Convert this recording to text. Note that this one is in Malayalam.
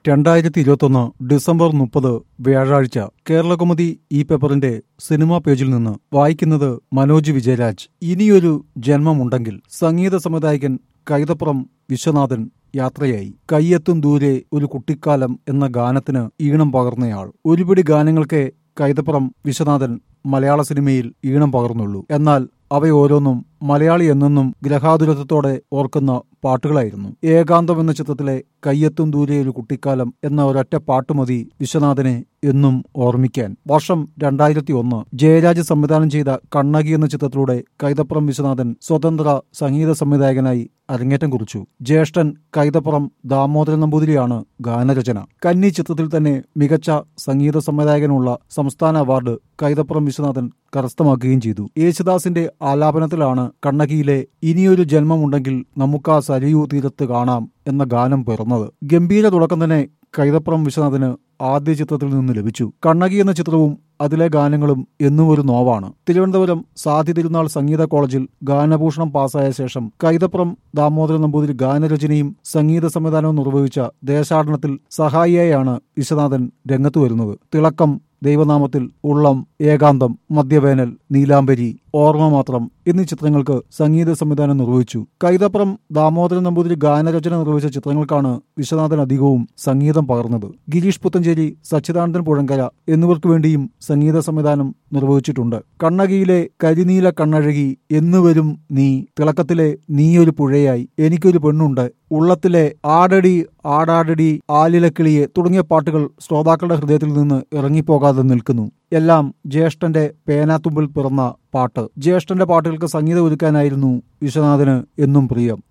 രണ്ടായിരത്തി ഇരുപത്തൊന്ന് ഡിസംബർ മുപ്പത് വ്യാഴാഴ്ച കേരളകൗമുദി ഈ പേപ്പറിന്റെ സിനിമാ പേജിൽ നിന്ന് വായിക്കുന്നത് മനോജ് വിജയരാജ് ഇനിയൊരു ജന്മമുണ്ടെങ്കിൽ സംഗീത സംവിധായകൻ കൈതപ്പുറം വിശ്വനാഥൻ യാത്രയായി കയ്യെത്തും ദൂരെ ഒരു കുട്ടിക്കാലം എന്ന ഗാനത്തിന് ഈണം പകർന്നയാൾ ഒരുപിടി ഗാനങ്ങൾക്ക് കൈതപ്പുറം വിശ്വനാഥൻ മലയാള സിനിമയിൽ ഈണം പകർന്നുള്ളൂ എന്നാൽ അവയോരോന്നും മലയാളി എന്നെന്നും ഗ്രഹാതുരത്വത്തോടെ ഓർക്കുന്ന പാട്ടുകളായിരുന്നു ഏകാന്തം എന്ന ചിത്രത്തിലെ കയ്യെത്തും ദൂരെ ഒരു കുട്ടിക്കാലം എന്ന ഒരൊറ്റ പാട്ടുമതി വിശ്വനാഥനെ എന്നും ഓർമ്മിക്കാൻ വർഷം രണ്ടായിരത്തി ഒന്ന് ജയരാജ് സംവിധാനം ചെയ്ത കണ്ണകി എന്ന ചിത്രത്തിലൂടെ കൈതപ്പുറം വിശ്വനാഥൻ സ്വതന്ത്ര സംഗീത സംവിധായകനായി അരങ്ങേറ്റം കുറിച്ചു ജ്യേഷ്ഠൻ കൈതപ്പുറം ദാമോദരൻ നമ്പൂതിരിയാണ് ഗാനരചന കന്നി ചിത്രത്തിൽ തന്നെ മികച്ച സംഗീത സംവിധായകനുള്ള സംസ്ഥാന അവാർഡ് കൈതപ്പുറം വിശ്വനാഥൻ കരസ്ഥമാക്കുകയും ചെയ്തു യേശുദാസിന്റെ ആലാപനത്തിലാണ് കണ്ണകിയിലെ ഇനിയൊരു ജന്മമുണ്ടെങ്കിൽ നമുക്കാ സരയൂ തീരത്ത് കാണാം എന്ന ഗാനം പിറന്നത് ഗംഭീര തുടക്കം തന്നെ കൈതപ്പുറം വിശ്വനാഥന് ആദ്യ ചിത്രത്തിൽ നിന്ന് ലഭിച്ചു കണ്ണകി എന്ന ചിത്രവും അതിലെ ഗാനങ്ങളും എന്നും ഒരു നോവാണ് തിരുവനന്തപുരം സാധി തിരുനാൾ സംഗീത കോളേജിൽ ഗാനഭൂഷണം പാസ്സായ ശേഷം കൈതപ്പുറം ദാമോദരൻ നമ്പൂതിരി ഗാനരചനയും സംഗീത സംവിധാനവും നിർവഹിച്ച ദേശാടനത്തിൽ സഹായിയായാണ് വിശ്വനാഥൻ രംഗത്തു വരുന്നത് തിളക്കം ദൈവനാമത്തിൽ ഉള്ളം ഏകാന്തം മദ്യവേനൽ നീലാംബരി ഓർമ്മ മാത്രം എന്നീ ചിത്രങ്ങൾക്ക് സംഗീത സംവിധാനം നിർവഹിച്ചു കൈതപ്പുറം ദാമോദരൻ നമ്പൂതിരി ഗാനരചന നിർവഹിച്ച ചിത്രങ്ങൾക്കാണ് വിശ്വനാഥൻ അധികവും സംഗീതം പകർന്നത് ഗിരീഷ് പുത്തഞ്ചേരി സച്ചിദാനന്ദൻ പുഴങ്കര എന്നിവർക്ക് വേണ്ടിയും സംഗീത സംവിധാനം നിർവഹിച്ചിട്ടുണ്ട് കണ്ണകിയിലെ കരിനീല കണ്ണഴകി എന്നുവരും നീ തിളക്കത്തിലെ നീയൊരു പുഴയായി എനിക്കൊരു പെണ്ണുണ്ട് ഉള്ളത്തിലെ ആടടി ആടാടടി ആലിലക്കിളിയെ തുടങ്ങിയ പാട്ടുകൾ ശ്രോതാക്കളുടെ ഹൃദയത്തിൽ നിന്ന് ഇറങ്ങിപ്പോകാതെ നിൽക്കുന്നു എല്ലാം ജ്യേഷ്ഠന്റെ പേനാത്തുമ്പിൽ പിറന്ന പാട്ട് ജ്യേഷ്ഠന്റെ പാട്ടുകൾക്ക് സംഗീതം ഒരുക്കാനായിരുന്നു വിശ്വനാഥന് എന്നും പ്രിയം